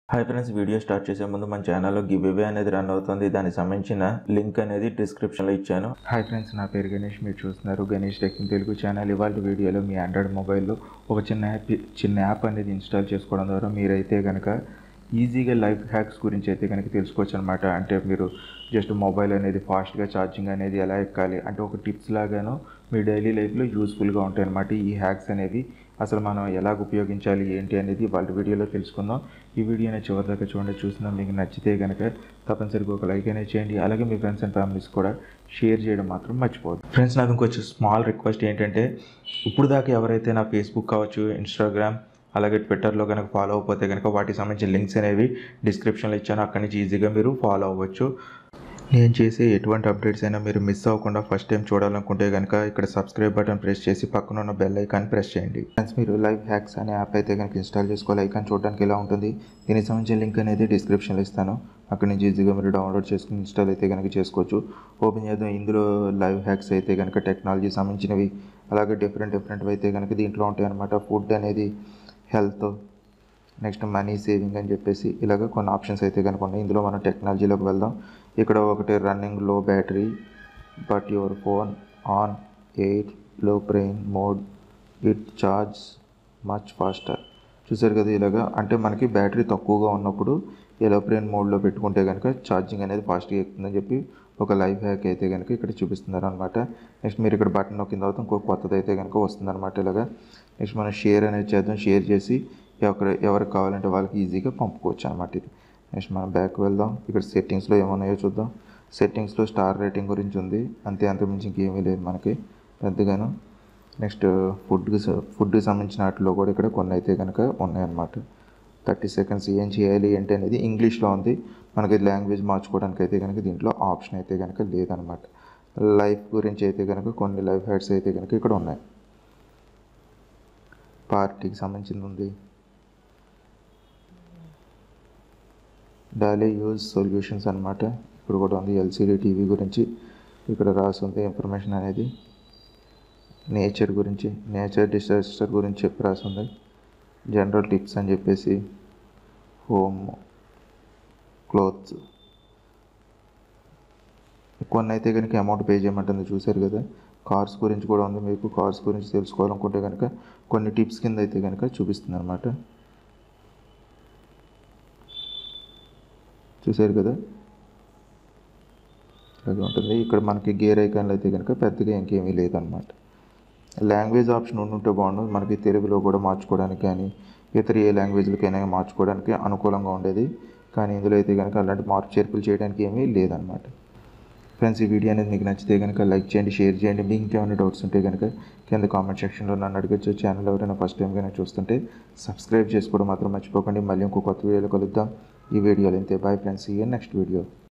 hi friends video start చేసే ముందు మన ఛానల్లో గివ్ అవే అనేది రన్ అవుతుంది దానికి సంబంధించిన లింక్ అనేది డిస్క్రిప్షన్లో ఇచ్చాను హాయ్ ఫ్రెండ్స్ నా పేరు గణేష్ మీరు చూస్తున్నారు Ganesh tech in Telugu channel ఇవాళ వీడియోలో మీ ఆండ్రాయిడ్ మొబైల్లో ఒక చిన్న యాప్ చిన్న యాప్ అనేది ఇన్స్టాల్ చేసుకోవడం ద్వారా మీరైతే కనుక ఈజీగా లైఫ్ హ్యాక్స్ గురించి అయితే కనుక తెలుసుకోవచ్చు అనమాట అంటే మీరు జస్ట్ మొబైల్ అనేది ఫాస్ట్గా ఛార్జింగ్ అనేది ఎలా ఎక్కాలి అంటే ఒక టిప్స్ లాగాను మీ డైలీ లైఫ్లో యూస్ఫుల్గా ఉంటాయి అనమాట ఈ హ్యాక్స్ అనేవి అసలు మనం ఎలాగ ఉపయోగించాలి ఏంటి అనేది వాళ్ళ వీడియోలో తెలుసుకుందాం ఈ వీడియోని చివరిదాకా చూడండి చూసినా మీకు నచ్చితే కనుక తప్పనిసరిగా ఒక లైక్ అనేది చేయండి అలాగే మీ ఫ్రెండ్స్ అండ్ ఫ్యామిలీస్ కూడా షేర్ చేయడం మాత్రం మర్చిపోవద్దు ఫ్రెండ్స్ నాకు ఇంకొంచెం స్మాల్ రిక్వెస్ట్ ఏంటంటే ఇప్పుడు దాకా ఎవరైతే నా ఫేస్బుక్ కావచ్చు ఇన్స్టాగ్రామ్ అలాగే ట్విట్టర్లో కనుక ఫాలో అయిపోతే కనుక వాటికి సంబంధించిన లింక్స్ అనేవి డిస్క్రిప్షన్లో ఇచ్చాను అక్కడి నుంచి ఈజీగా మీరు ఫాలో అవ్వచ్చు నేను చేసే ఎటువంటి అప్డేట్స్ అయినా మీరు మిస్ అవ్వకుండా ఫస్ట్ టైం చూడాలనుకుంటే కనుక ఇక్కడ సబ్స్క్రైబ్ బటన్ ప్రెస్ చేసి పక్కన ఉన్న బెల్ ఐకాన్ ప్రెస్ చేయండి ఫ్రెండ్స్ మీరు లైవ్ హ్యాక్స్ అనే యాప్ అయితే కనుక ఇన్స్టాల్ చేసుకోవాలి ఐకాన్ చూడడానికి ఎలా ఉంటుంది దీనికి సంబంధించిన లింక్ అనేది డిస్క్రిప్షన్లో ఇస్తాను అక్కడి నుంచి ఈజీగా మీరు డౌన్లోడ్ చేసుకుని ఇన్స్టాల్ అయితే కనుక చేసుకోవచ్చు ఓపెన్ చేద్దాం ఇందులో లైవ్ హ్యాక్స్ అయితే కనుక టెక్నాలజీ సంబంధించినవి అలాగే డిఫరెంట్ డిఫరెంట్ అయితే కనుక దీంట్లో ఉంటాయి అనమాట ఫుడ్ అనేది హెల్త్ నెక్స్ట్ మనీ సేవింగ్ అని చెప్పేసి ఇలాగ కొన్ని ఆప్షన్స్ అయితే కనుక ఉన్నాయి ఇందులో మనం టెక్నాలజీలోకి వెళ్దాం ఇక్కడ ఒకటి running low battery but your phone on eight low brain mode it charge much faster చూసారు కదా ఇలాగా అంటే మనకి బ్యాటరీ తక్కువగా ఉన్నప్పుడు ఎలోప్రేన్ మోడ్లో పెట్టుకుంటే కనుక ఛార్జింగ్ అనేది ఫాస్ట్గా ఎక్కుతుందని చెప్పి ఒక లైఫ్ హ్యాక్ అయితే కనుక ఇక్కడ చూపిస్తున్నారు అనమాట నెక్స్ట్ మీరు ఇక్కడ బటన్ నొక్కిన తర్వాత ఇంకో కొత్తది అయితే కనుక వస్తుంది అనమాట ఇలాగా నెక్స్ట్ మనం షేర్ అనేది చేద్దాం షేర్ చేసి ఎవరు ఎవరికి కావాలంటే వాళ్ళకి ఈజీగా పంపుకోవచ్చు అనమాట ఇది నెక్స్ట్ మనం బ్యాక్ వెళ్దాం ఇక్కడ సెట్టింగ్స్లో ఏమున్నాయో చూద్దాం సెట్టింగ్స్లో స్టార్ రేటింగ్ గురించి ఉంది అంతే అంతకుమించి ఇంకేమీ లేదు మనకి పెద్దగాను నెక్స్ట్ ఫుడ్కి ఫుడ్కి సంబంధించిన వాటిలో కూడా ఇక్కడ కొన్ని అయితే కనుక ఉన్నాయన్నమాట థర్టీ సెకండ్స్ ఏం చేయాలి ఏంటి అనేది ఇంగ్లీష్లో ఉంది మనకి లాంగ్వేజ్ మార్చుకోవడానికి అయితే కనుక దీంట్లో ఆప్షన్ అయితే కనుక లేదనమాట లైఫ్ గురించి అయితే కనుక కొన్ని లైఫ్ హ్యాక్స్ అయితే కనుక ఇక్కడ ఉన్నాయి పార్టీకి సంబంధించింది ఉంది డాలీ యూజ్ సొల్యూషన్స్ అనమాట ఇప్పుడు కూడా ఉంది ఎల్సీడీ టీవీ గురించి ఇక్కడ రాసి ఉంది ఇన్ఫర్మేషన్ అనేది నేచర్ గురించి నేచర్ డిసాస్టర్ గురించి చెప్పి రాసి ఉంది జనరల్ టిప్స్ అని చెప్పేసి హోమ్ క్లోత్స్ కొన్ని అయితే కనుక అమౌంట్ పే చేయమంటుంది చూశారు కదా కార్స్ గురించి కూడా ఉంది మీకు కార్స్ గురించి తెలుసుకోవాలనుకుంటే కనుక కొన్ని టిప్స్ కింద అయితే కనుక చూపిస్తుంది అనమాట చూశారు కదా అది ఉంటుంది ఇక్కడ మనకి గేర్ ఐకాన్లు అయితే కనుక పెద్దగా ఇంకేమీ లేదనమాట లాంగ్వేజ్ ఆప్షన్ ఉంటే బాగుండు మనకి తెలుగులో కూడా మార్చుకోవడానికి కానీ ఇతర ఏ లాంగ్వేజ్లకైనా మార్చుకోవడానికి అనుకూలంగా ఉండేది కానీ ఇందులో అయితే కనుక అలాంటి మార్పు చేర్పులు చేయడానికి ఏమీ లేదనమాట ఫ్రెండ్స్ ఈ వీడియో అనేది మీకు నచ్చితే కనుక లైక్ చేయండి షేర్ చేయండి మీకు ఇంకేమైనా డౌట్స్ ఉంటే కనుక కింద కామెంట్ సెక్షన్లో నన్ను అడగచ్చు ఛానల్ ఎవరైనా ఫస్ట్ టైం కనుక చూస్తుంటే సబ్స్క్రైబ్ చేసుకోవడం మాత్రం మర్చిపోకండి మళ్ళీ ఇంకో కొత్త వీడియోలో కలుద్దాం ఈ వీడియోలో అంతే బాయ్ ఫ్రెండ్స్ ఈ నెక్స్ట్ వీడియో